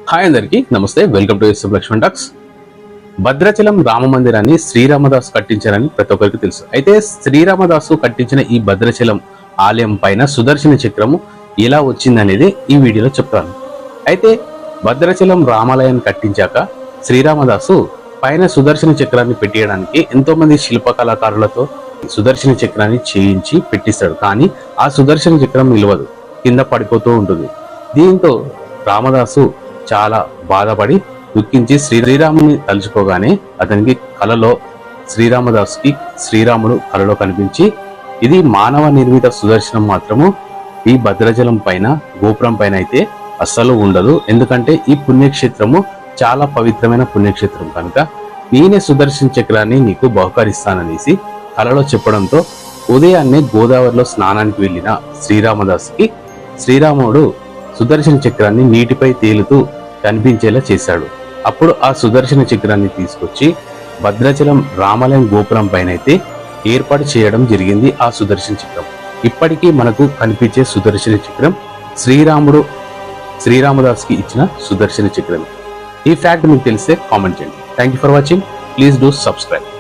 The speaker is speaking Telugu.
హాయ్ అందరికి నమస్తే welcome to SF Laxman talks Bhadrachalam Rama మందిరాన్ని శ్రీరామదాసు కట్టించారని ప్రతి ఒక్కరికి తెలుసు అయితే శ్రీరామదాసు కట్టించిన ఈ భద్రాచలం ఆలయం పైన సుదర్శన చక్రము ఎలా వచ్చిందనేది ఈ వీడియోలో చెప్తాను అయితే భద్రాచలం రామాలయాన్ని కట్టించాక శ్రీరామదాసు పైన సుదర్శన చక్రాన్ని పెట్టేయడానికి ఎంతో మంది శిల్ప కళాకారులతో సుదర్శన చక్రాన్ని చేయించి పెట్టిస్తాడు కానీ ఆ సుదర్శన చక్రం నిలవదు కింద పడిపోతూ ఉంటుంది దీంతో రామదాసు చాలా బాధపడి దుఃఖించి శ్రీరాముని తలుచుకోగానే అతనికి కలలో శ్రీరామదాసుకి శ్రీరాముడు కలలో కనిపించి ఇది మానవ నిర్మిత సుదర్శనం మాత్రము ఈ భద్రాచలం పైన గోపురం పైన అయితే అస్సలు ఉండదు ఎందుకంటే ఈ పుణ్యక్షేత్రము చాలా పవిత్రమైన పుణ్యక్షేత్రం కనుక నేనే సుదర్శన చక్రాన్ని నీకు బహుకరిస్తాననేసి కలలో చెప్పడంతో ఉదయాన్నే గోదావరిలో స్నానానికి వెళ్ళిన శ్రీరామదాసుకి శ్రీరాముడు సుదర్శన చక్రాన్ని నీటిపై తేలుతూ కనిపించేలా చేశాడు అప్పుడు ఆ సుదర్శన చక్రాన్ని తీసుకొచ్చి భద్రాచలం రామాలయం గోపురం పైన అయితే ఏర్పాటు చేయడం జరిగింది ఆ సుదర్శన చక్రం ఇప్పటికీ మనకు కనిపించే సుదర్శన చక్రం శ్రీరాముడు శ్రీరామదాస్కి ఇచ్చిన సుదర్శన చక్రం ఈ ఫ్యాక్ట్ మీకు తెలిస్తే కామెంట్ చేయండి thank you for watching please do subscribe